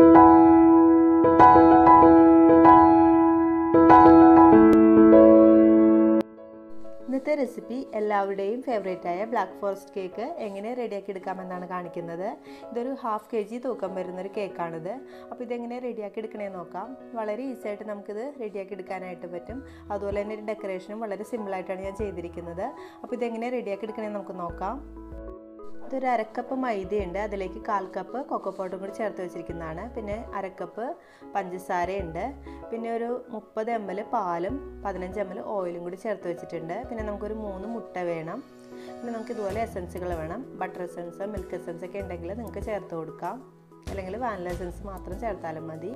ഇന്നത്തെ റെസിപ്പി എല്ലാവരുടെയും ഫേവറേറ്റ് ആയ ബ്ലാക്ക് ഫോറസ്റ്റ് കേക്ക് എങ്ങനെ റെഡിയാക്കി എടുക്കാമെന്നാണ് കാണിക്കുന്നത് ഇതൊരു ഹാഫ് കെ ജി തൂക്കം വരുന്നൊരു കേക്കാണിത് അപ്പോൾ ഇതെങ്ങനെ റെഡിയാക്കി എടുക്കണേന്ന് നോക്കാം വളരെ ഈസി ആയിട്ട് നമുക്കിത് റെഡിയാക്കി എടുക്കാനായിട്ട് പറ്റും അതുപോലെ തന്നെ ഡെക്കറേഷനും വളരെ സിമ്പിളായിട്ടാണ് ഞാൻ ചെയ്തിരിക്കുന്നത് അപ്പോൾ ഇതെങ്ങനെ റെഡിയാക്കി എടുക്കണേന്ന് നമുക്ക് നോക്കാം ഇതൊരു അരക്കപ്പ് മൈദയുണ്ട് അതിലേക്ക് കാൽ കപ്പ് കൊക്കോ പൗഡറും കൂടി ചേർത്ത് വെച്ചിരിക്കുന്നതാണ് പിന്നെ അരക്കപ്പ് പഞ്ചസാരയുണ്ട് പിന്നെ ഒരു മുപ്പത് എം എൽ പാലും പതിനഞ്ച് എം എൽ ഓയിലും കൂടി ചേർത്ത് വെച്ചിട്ടുണ്ട് പിന്നെ നമുക്കൊരു മൂന്ന് മുട്ട വേണം പിന്നെ നമുക്ക് ഇതുപോലെ എസൻസുകൾ വേണം ബട്ടർ എസൻസ് മിൽക്ക് എസൻസ് ഒക്കെ ഉണ്ടെങ്കിൽ നിങ്ങൾക്ക് ചേർത്ത് കൊടുക്കാം അല്ലെങ്കിൽ വാനില എസൻസ് മാത്രം ചേർത്താലും മതി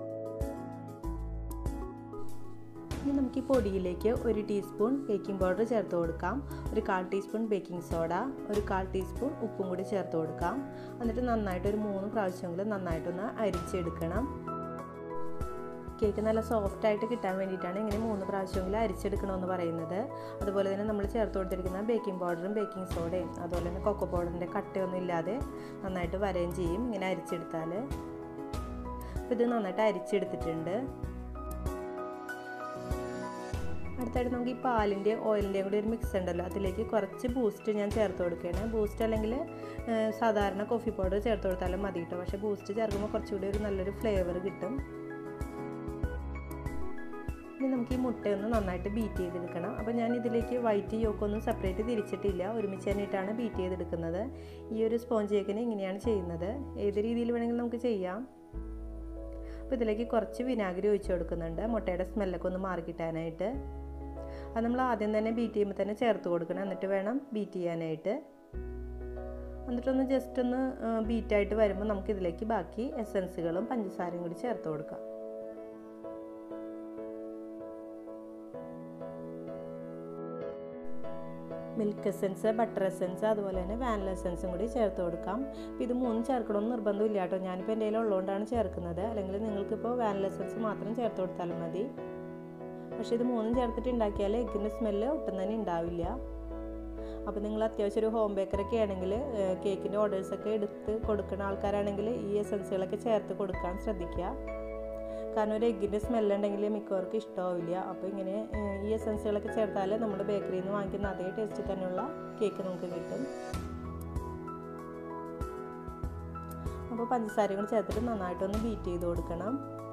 ഇനി നമുക്ക് ഈ പൊടിയിലേക്ക് ഒരു ടീസ്പൂൺ ബേക്കിംഗ് പൗഡർ ചേർത്ത് കൊടുക്കാം ഒരു കാൽ ടീസ്പൂൺ ബേക്കിംഗ് സോഡ ഒരു കാൽ ടീസ്പൂൺ ഉപ്പും കൂടി ചേർത്ത് കൊടുക്കാം എന്നിട്ട് നന്നായിട്ട് ഒരു മൂന്ന് പ്രാവശ്യമെങ്കിലും നന്നായിട്ടൊന്ന് അരിച്ചെടുക്കണം കേക്ക് നല്ല സോഫ്റ്റ് ആയിട്ട് കിട്ടാൻ വേണ്ടിയിട്ടാണ് ഇങ്ങനെ മൂന്ന് പ്രാവശ്യമെങ്കിലും അരിച്ചെടുക്കണമെന്ന് പറയുന്നത് അതുപോലെ തന്നെ നമ്മൾ ചേർത്ത് കൊടുത്തിരിക്കുന്ന ബേക്കിംഗ് പൗഡറും ബേക്കിംഗ് സോഡയും അതുപോലെ തന്നെ കൊക്കോ പൗഡറിൻ്റെ കട്ടയൊന്നും ഇല്ലാതെ നന്നായിട്ട് വരയും ചെയ്യും ഇങ്ങനെ അരിച്ചെടുത്താൽ അപ്പോൾ ഇത് നന്നായിട്ട് അരിച്ചെടുത്തിട്ടുണ്ട് അടുത്തായിട്ട് നമുക്ക് ഈ പാലിൻ്റെ ഓയിലിൻ്റെയും കൂടി ഒരു മിക്സ് ഉണ്ടല്ലോ അതിലേക്ക് കുറച്ച് ബൂസ്റ്റ് ഞാൻ ചേർത്ത് കൊടുക്കുകയാണ് ബൂസ്റ്റ് അല്ലെങ്കിൽ സാധാരണ കോഫി പൗഡർ ചേർത്ത് കൊടുത്താലും മതി കേട്ടോ പക്ഷേ ബൂസ്റ്റ് ചേർക്കുമ്പോൾ കുറച്ചുകൂടി ഒരു നല്ലൊരു ഫ്ലേവർ കിട്ടും ഇനി നമുക്ക് ഈ മുട്ടയൊന്ന് നന്നായിട്ട് ബീറ്റ് ചെയ്തെടുക്കണം അപ്പോൾ ഞാൻ ഇതിലേക്ക് വൈറ്റ് യോക്കൊന്നും സെപ്പറേറ്റ് തിരിച്ചിട്ടില്ല ഒരുമിച്ച് തന്നെയിട്ടാണ് ബീറ്റ് ചെയ്തെടുക്കുന്നത് ഈ ഒരു സ്പോഞ്ച് കേക്കിന് ഇങ്ങനെയാണ് ചെയ്യുന്നത് ഏത് രീതിയിൽ വേണമെങ്കിലും നമുക്ക് ചെയ്യാം അപ്പോൾ ഇതിലേക്ക് കുറച്ച് വിനാഗിരി ഒഴിച്ച് കൊടുക്കുന്നുണ്ട് മുട്ടയുടെ സ്മെല്ലൊക്കെ ഒന്ന് മാറി കിട്ടാനായിട്ട് അത് നമ്മൾ ആദ്യം തന്നെ ബീറ്റ് ചെയ്യുമ്പോൾ തന്നെ ചേർത്ത് കൊടുക്കണം എന്നിട്ട് വേണം ബീറ്റ് ചെയ്യാനായിട്ട് എന്നിട്ടൊന്ന് ജസ്റ്റ് ഒന്ന് ബീറ്റായിട്ട് വരുമ്പോൾ നമുക്ക് ഇതിലേക്ക് ബാക്കി എസൻസുകളും പഞ്ചസാരയും കൂടി ചേർത്ത് കൊടുക്കാം മിൽക്ക് എസൻസ് ബട്ടർ എസൻസ് അതുപോലെ തന്നെ വാനില എസൻസും കൂടി ചേർത്ത് കൊടുക്കാം അപ്പോൾ ഇത് മൂന്നും ചേർക്കണമെന്ന് നിർബന്ധമില്ല കേട്ടോ ഞാനിപ്പോൾ എൻ്റെ കയ്യിൽ ഉള്ളതുകൊണ്ടാണ് ചേർക്കുന്നത് അല്ലെങ്കിൽ നിങ്ങൾക്കിപ്പോൾ വാനില എസൻസ് മാത്രം ചേർത്ത് കൊടുത്താലും മതി പക്ഷേ ഇത് മൂന്നും ചേർത്തിട്ട് ഉണ്ടാക്കിയാൽ എഗ്ഗിൻ്റെ സ്മെല്ല് ഒട്ടും തന്നെ ഉണ്ടാവില്ല അപ്പോൾ നിങ്ങൾ അത്യാവശ്യം ഒരു ഹോം ബേക്കറൊക്കെ ആണെങ്കിൽ കേക്കിൻ്റെ ഓർഡേഴ്സൊക്കെ എടുത്ത് കൊടുക്കുന്ന ആൾക്കാരാണെങ്കിൽ ഈ എസൻസുകളൊക്കെ ചേർത്ത് കൊടുക്കാൻ ശ്രദ്ധിക്കുക കാരണം ഒരു എഗ്ഗിൻ്റെ സ്മെല്ലുണ്ടെങ്കിൽ മിക്കവർക്കും ഇഷ്ടമാവില്ല അപ്പോൾ ഇങ്ങനെ ഈ എസൻസുകളൊക്കെ ചേർത്താൽ നമ്മുടെ ബേക്കറിയിൽ നിന്ന് വാങ്ങിക്കുന്ന അതേ ടേസ്റ്റിൽ തന്നെയുള്ള കേക്ക് നമുക്ക് കിട്ടും അപ്പോൾ പഞ്ചസാരയും കൂടി ചേർത്തിട്ട് നന്നായിട്ടൊന്ന് ബീറ്റ് ചെയ്ത് കൊടുക്കണം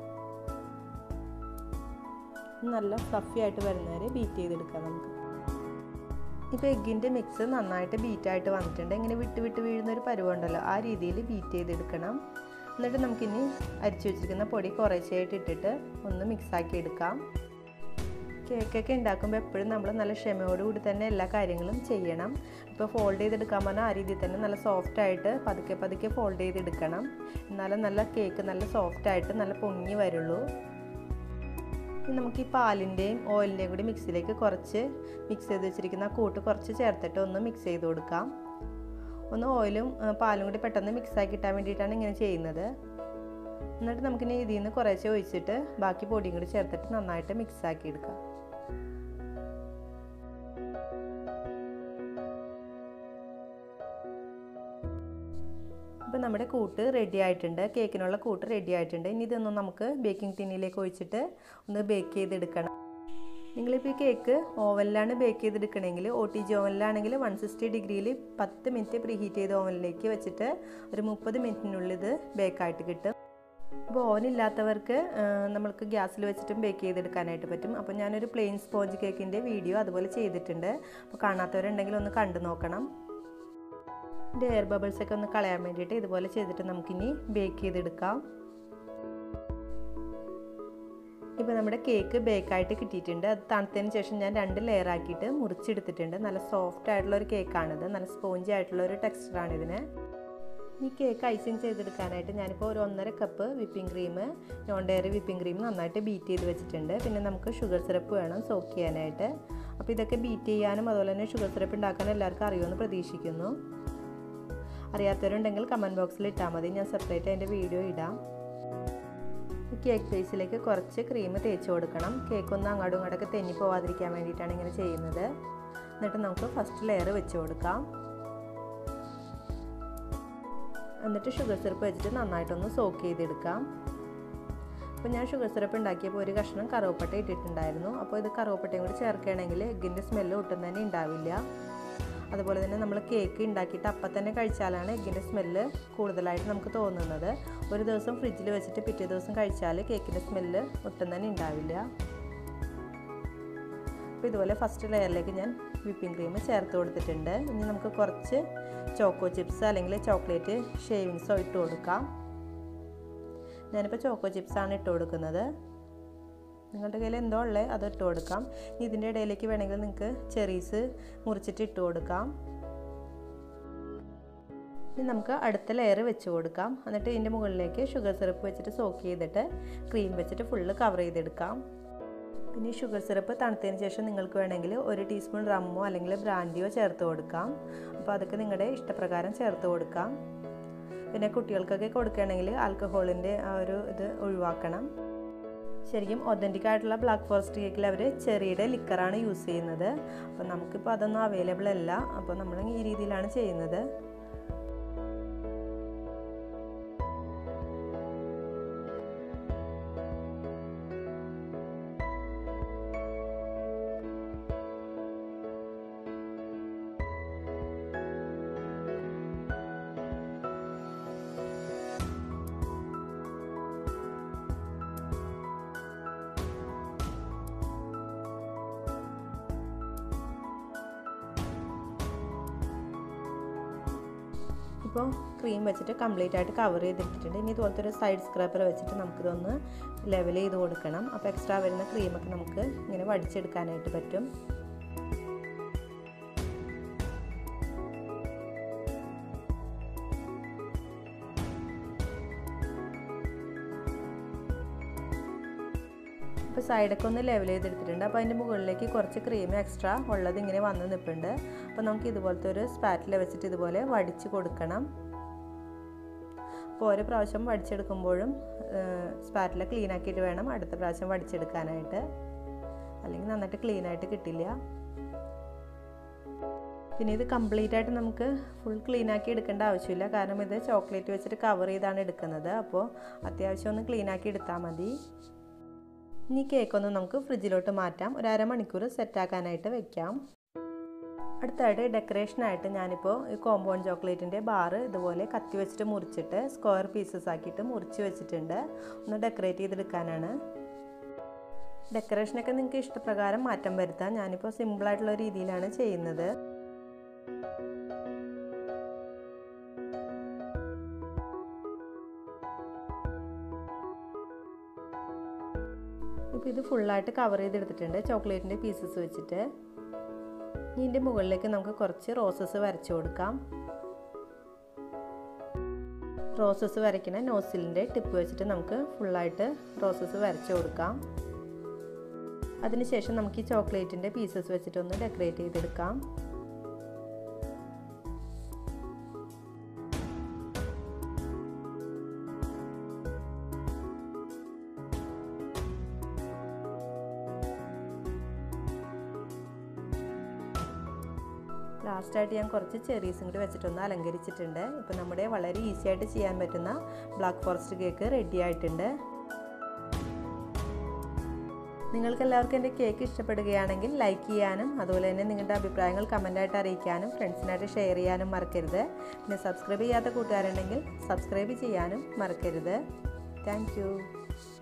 നല്ല ഫ്ലഫി ആയിട്ട് വരുന്നവരെ ബീറ്റ് ചെയ്തെടുക്കാം നമുക്ക് ഇപ്പോൾ എഗ്ഗിൻ്റെ മിക്സ് നന്നായിട്ട് ബീറ്റായിട്ട് വന്നിട്ടുണ്ട് ഇങ്ങനെ വിട്ട് വിട്ട് വീഴുന്ന ഒരു പരുവുണ്ടല്ലോ ആ രീതിയിൽ ബീറ്റ് ചെയ്തെടുക്കണം എന്നിട്ട് നമുക്കിനി അരിച്ചു വെച്ചിരിക്കുന്ന പൊടി കുറേശ്ശായിട്ട് ഇട്ടിട്ട് ഒന്ന് മിക്സാക്കി എടുക്കാം കേക്കൊക്കെ ഉണ്ടാക്കുമ്പോൾ എപ്പോഴും നമ്മൾ നല്ല ക്ഷമയോടുകൂടി തന്നെ എല്ലാ കാര്യങ്ങളും ചെയ്യണം ഇപ്പോൾ ഫോൾഡ് ചെയ്തെടുക്കാൻ പറഞ്ഞാൽ ആ രീതിയിൽ തന്നെ നല്ല സോഫ്റ്റായിട്ട് പതുക്കെ പതുക്കെ ഫോൾഡ് ചെയ്തെടുക്കണം എന്നാലും നല്ല കേക്ക് നല്ല സോഫ്റ്റായിട്ട് നല്ല പൊങ്ങി വരുള്ളൂ ഇനി നമുക്ക് ഈ പാലിൻ്റെയും ഓയിലിൻ്റെയും കൂടി മിക്സിലേക്ക് കുറച്ച് മിക്സ് ചെയ്ത് വെച്ചിരിക്കുന്ന കൂട്ട് കുറച്ച് ചേർത്തിട്ട് ഒന്ന് മിക്സ് ചെയ്ത് കൊടുക്കാം ഒന്ന് ഓയിലും പാലും കൂടി പെട്ടെന്ന് മിക്സാക്കി കിട്ടാൻ വേണ്ടിയിട്ടാണ് ഇങ്ങനെ ചെയ്യുന്നത് എന്നിട്ട് നമുക്കിനി ഇതിൽ നിന്ന് കുറേശ്ശെ ഒഴിച്ചിട്ട് ബാക്കി പൊടിയും കൂടി ചേർത്തിട്ട് നന്നായിട്ട് മിക്സാക്കി എടുക്കാം ഇപ്പോൾ നമ്മുടെ കൂട്ട് റെഡി ആയിട്ടുണ്ട് കേക്കിനുള്ള കൂട്ട് റെഡി ആയിട്ടുണ്ട് ഇനി ഇതൊന്ന് നമുക്ക് ബേക്കിംഗ് ടിന്നിലേക്ക് ഒഴിച്ചിട്ട് ഒന്ന് ബേക്ക് ചെയ്തെടുക്കണം നിങ്ങളിപ്പോൾ ഈ കേക്ക് ഓവനിലാണ് ബേക്ക് ചെയ്തെടുക്കണമെങ്കിൽ ഒ ടി ജി ഓവനിലാണെങ്കിൽ വൺ സിക്സ്റ്റി ഡിഗ്രിയിൽ പത്ത് മിനിറ്റ് പ്രീ ഹീറ്റ് ചെയ്ത ഓവനിലേക്ക് വെച്ചിട്ട് ഒരു മുപ്പത് മിനിറ്റിനുള്ളിൽ ഇത് ബേക്കായിട്ട് കിട്ടും ഇപ്പോൾ ഓവൻ ഇല്ലാത്തവർക്ക് നമ്മൾക്ക് ഗ്യാസിൽ വെച്ചിട്ടും ബേക്ക് ചെയ്തെടുക്കാനായിട്ട് പറ്റും അപ്പോൾ ഞാനൊരു പ്ലെയിൻ സ്പോഞ്ച് കേക്കിൻ്റെ വീഡിയോ അതുപോലെ ചെയ്തിട്ടുണ്ട് അപ്പോൾ കാണാത്തവരുണ്ടെങ്കിൽ ഒന്ന് കണ്ടു നോക്കണം ഇതിൻ്റെ എയർ ബബിൾസ് ഒക്കെ ഒന്ന് കളയാൻ വേണ്ടിയിട്ട് ഇതുപോലെ ചെയ്തിട്ട് നമുക്കിനി ബേക്ക് ചെയ്തെടുക്കാം ഇപ്പോൾ നമ്മുടെ കേക്ക് ബേക്കായിട്ട് കിട്ടിയിട്ടുണ്ട് അത് തണുത്തതിന് ശേഷം ഞാൻ രണ്ട് ലെയർ ആക്കിയിട്ട് മുറിച്ചെടുത്തിട്ടുണ്ട് നല്ല സോഫ്റ്റ് ആയിട്ടുള്ള ഒരു കേക്കാണിത് നല്ല സ്പോഞ്ചി ആയിട്ടുള്ള ഒരു ടെക്സ്ചറാണ് ഇതിന് ഈ കേക്ക് ഐസിങ് ചെയ്തെടുക്കാനായിട്ട് ഞാനിപ്പോൾ ഒരു ഒന്നര cup whipping cream non dairy whipping cream നന്നായിട്ട് ബീറ്റ് ചെയ്ത് വെച്ചിട്ടുണ്ട് പിന്നെ നമുക്ക് ഷുഗർ സിറപ്പ് വേണം സോക്ക് ചെയ്യാനായിട്ട് അപ്പോൾ ഇതൊക്കെ ബീറ്റ് ചെയ്യാനും അതുപോലെ തന്നെ ഷുഗർ സിറപ്പ് ഉണ്ടാക്കാനും എല്ലാവർക്കും അറിയുമെന്ന് പ്രതീക്ഷിക്കുന്നു അറിയാത്തവരുണ്ടെങ്കിൽ കമൻറ്റ് ബോക്സിൽ ഇട്ടാൽ മതി ഞാൻ സെപ്പറേറ്റ് അതിൻ്റെ വീഡിയോ ഇടാം ഈ കേക്ക് ബേസിലേക്ക് കുറച്ച് ക്രീം തേച്ച് കൊടുക്കണം കേക്ക് ഒന്ന് അങ്ങോട്ടും ഇങ്ങോട്ടൊക്കെ തെന്നി പോവാതിരിക്കാൻ വേണ്ടിയിട്ടാണ് ഇങ്ങനെ ചെയ്യുന്നത് എന്നിട്ട് നമുക്ക് ഫസ്റ്റ് ലെയർ വെച്ച് കൊടുക്കാം എന്നിട്ട് ഷുഗർ സിറപ്പ് വെച്ചിട്ട് നന്നായിട്ടൊന്ന് സോക്ക് ചെയ്തെടുക്കാം അപ്പോൾ ഞാൻ ഷുഗർ സിറപ്പ് ഉണ്ടാക്കിയപ്പോൾ ഒരു കഷ്ണം കറുവപ്പട്ട ഇട്ടിട്ടുണ്ടായിരുന്നു അപ്പോൾ ഇത് കറുവപ്പട്ടയും കൂടി ചേർക്കുകയാണെങ്കിൽ എഗ്ഗിൻ്റെ സ്മെല്ല് ഒട്ടും തന്നെ ഉണ്ടാവില്ല അതുപോലെ തന്നെ നമ്മൾ കേക്ക് ഉണ്ടാക്കിയിട്ട് അപ്പം തന്നെ കഴിച്ചാലാണ് എഗ്ഗിൻ്റെ സ്മെല്ല് കൂടുതലായിട്ട് നമുക്ക് തോന്നുന്നത് ഒരു ദിവസം ഫ്രിഡ്ജിൽ വെച്ചിട്ട് പിറ്റേ ദിവസം കഴിച്ചാൽ കേക്കിൻ്റെ സ്മെല്ല് ഒട്ടും തന്നെ ഉണ്ടാവില്ല അപ്പോൾ ഇതുപോലെ ഫസ്റ്റ് ലെയറിലേക്ക് ഞാൻ വിപ്പിംഗ് ക്രീം ചേർത്ത് കൊടുത്തിട്ടുണ്ട് ഇനി നമുക്ക് കുറച്ച് ചോക്കോ ചിപ്സ് അല്ലെങ്കിൽ ചോക്ലേറ്റ് ഷേവിങ്സോ ഇട്ട് കൊടുക്കാം ഞാനിപ്പോൾ ചോക്കോ ചിപ്സാണ് ഇട്ട് കൊടുക്കുന്നത് നിങ്ങളുടെ കയ്യിൽ എന്തോ ഉള്ളത് അത് ഇട്ട് കൊടുക്കാം ഇനി ഇതിൻ്റെ ഇടയിലേക്ക് വേണമെങ്കിൽ നിങ്ങൾക്ക് ചെറീസ് മുറിച്ചിട്ട് ഇട്ട് കൊടുക്കാം ഇനി നമുക്ക് അടുത്ത ലെയർ വെച്ച് കൊടുക്കാം എന്നിട്ട് ഇതിൻ്റെ മുകളിലേക്ക് ഷുഗർ സിറപ്പ് വെച്ചിട്ട് സോക്ക് ചെയ്തിട്ട് ക്രീം വെച്ചിട്ട് ഫുള്ള് കവർ ചെയ്തെടുക്കാം പിന്നെ ഈ ഷുഗർ സിറപ്പ് തണുത്തതിന് ശേഷം നിങ്ങൾക്ക് വേണമെങ്കിൽ ഒരു ടീസ്പൂൺ റമ്മോ അല്ലെങ്കിൽ ബ്രാൻഡിയോ ചേർത്ത് കൊടുക്കാം അപ്പോൾ അതൊക്കെ നിങ്ങളുടെ ഇഷ്ടപ്രകാരം ചേർത്ത് കൊടുക്കാം പിന്നെ കുട്ടികൾക്കൊക്കെ കൊടുക്കുകയാണെങ്കിൽ ആൽക്കഹോളിൻ്റെ ആ ഒരു ഇത് ഒഴിവാക്കണം ശരിക്കും ഒതൻറ്റിക് ആയിട്ടുള്ള ബ്ലാക്ക് ഫോറസ്റ്റ് കേക്കിൽ അവർ ചെറിയുടെ ലിക്കറാണ് യൂസ് ചെയ്യുന്നത് അപ്പോൾ നമുക്കിപ്പോൾ അതൊന്നും അവൈലബിൾ അല്ല അപ്പോൾ നമ്മൾ ഈ രീതിയിലാണ് ചെയ്യുന്നത് ഇപ്പോൾ ക്രീം വെച്ചിട്ട് കംപ്ലീറ്റ് ആയിട്ട് കവർ ചെയ്തെടുത്തിട്ടുണ്ട് ഇനി ഇതുപോലത്തെ ഒരു സൈഡ് സ്ക്രബർ വെച്ചിട്ട് നമുക്കിതൊന്ന് ലെവൽ ചെയ്ത് കൊടുക്കണം അപ്പോൾ എക്സ്ട്രാ വരുന്ന ക്രീമൊക്കെ നമുക്ക് ഇങ്ങനെ വടിച്ചെടുക്കാനായിട്ട് പറ്റും ഇപ്പോൾ സൈഡൊക്കെ ഒന്ന് ലെവൽ ചെയ്തെടുത്തിട്ടുണ്ട് അപ്പോൾ അതിൻ്റെ മുകളിലേക്ക് കുറച്ച് ക്രീം എക്സ്ട്രാ ഉള്ളത് ഇങ്ങനെ വന്ന് നിൽപ്പുണ്ട് അപ്പോൾ നമുക്ക് ഇതുപോലത്തെ ഒരു സ്പാറ്റിൽ വെച്ചിട്ട് ഇതുപോലെ വടിച്ച് കൊടുക്കണം അപ്പോൾ ഓരോ പ്രാവശ്യം വടിച്ചെടുക്കുമ്പോഴും സ്പാറ്റില ക്ലീൻ ആക്കിയിട്ട് വേണം അടുത്ത പ്രാവശ്യം വടിച്ചെടുക്കാനായിട്ട് അല്ലെങ്കിൽ നന്നായിട്ട് ക്ലീൻ ആയിട്ട് കിട്ടില്ല പിന്നെ ഇത് കംപ്ലീറ്റ് ആയിട്ട് നമുക്ക് ഫുൾ ക്ലീൻ ആക്കി എടുക്കേണ്ട ആവശ്യമില്ല കാരണം ഇത് ചോക്ലേറ്റ് വെച്ചിട്ട് കവർ ചെയ്താണ് എടുക്കുന്നത് അപ്പോൾ അത്യാവശ്യം ഒന്ന് ക്ലീൻ ആക്കി എടുത്താൽ മതി ഇനി കേക്കൊന്ന് നമുക്ക് ഫ്രിഡ്ജിലോട്ട് മാറ്റാം ഒരു അരമണിക്കൂർ സെറ്റാക്കാനായിട്ട് വെക്കാം അടുത്തായിട്ട് ഡെക്കറേഷനായിട്ട് ഞാനിപ്പോൾ ഈ കോമ്പൗണ്ട് ചോക്ലേറ്റിൻ്റെ ബാറ് ഇതുപോലെ കത്തി വെച്ചിട്ട് മുറിച്ചിട്ട് സ്ക്വയർ പീസസ് ആക്കിയിട്ട് മുറിച്ച് വെച്ചിട്ടുണ്ട് ഒന്ന് ഡെക്കറേറ്റ് ചെയ്തെടുക്കാനാണ് ഡെക്കറേഷനൊക്കെ നിങ്ങൾക്ക് ഇഷ്ടപ്രകാരം മാറ്റം വരുത്താം ഞാനിപ്പോൾ സിമ്പിളായിട്ടുള്ള രീതിയിലാണ് ചെയ്യുന്നത് ഇപ്പോൾ ഇത് ഫുള്ളായിട്ട് കവർ ചെയ്തെടുത്തിട്ടുണ്ട് ചോക്ലേറ്റിൻ്റെ പീസസ് വെച്ചിട്ട് ഇനി ഇതിൻ്റെ മുകളിലേക്ക് നമുക്ക് കുറച്ച് റോസസ് വരച്ചു കൊടുക്കാം റോസസ് വരയ്ക്കുന്ന നോസിലിൻ്റെ ടിപ്പ് വെച്ചിട്ട് നമുക്ക് ഫുള്ളായിട്ട് റോസസ് വരച്ചു കൊടുക്കാം അതിനുശേഷം നമുക്ക് ഈ ചോക്ലേറ്റിൻ്റെ പീസസ് വെച്ചിട്ടൊന്ന് ഡെക്കറേറ്റ് ചെയ്തെടുക്കാം ലാസ്റ്റായിട്ട് ഞാൻ കുറച്ച് ചെറീസും കൂടി വെച്ചിട്ടൊന്ന് അലങ്കരിച്ചിട്ടുണ്ട് ഇപ്പോൾ നമ്മുടെ വളരെ ഈസി ആയിട്ട് ചെയ്യാൻ പറ്റുന്ന ബ്ലാക്ക് ഫോറസ്റ്റ് കേക്ക് റെഡി ആയിട്ടുണ്ട് നിങ്ങൾക്ക് എല്ലാവർക്കും എൻ്റെ കേക്ക് ഇഷ്ടപ്പെടുകയാണെങ്കിൽ ലൈക്ക് ചെയ്യാനും അതുപോലെ തന്നെ നിങ്ങളുടെ അഭിപ്രായങ്ങൾ കമൻറ്റായിട്ട് അറിയിക്കാനും ഫ്രണ്ട്സിനായിട്ട് ഷെയർ ചെയ്യാനും മറക്കരുത് പിന്നെ സബ്സ്ക്രൈബ് ചെയ്യാത്ത കൂട്ടുകാരുണ്ടെങ്കിൽ സബ്സ്ക്രൈബ് ചെയ്യാനും മറക്കരുത് താങ്ക്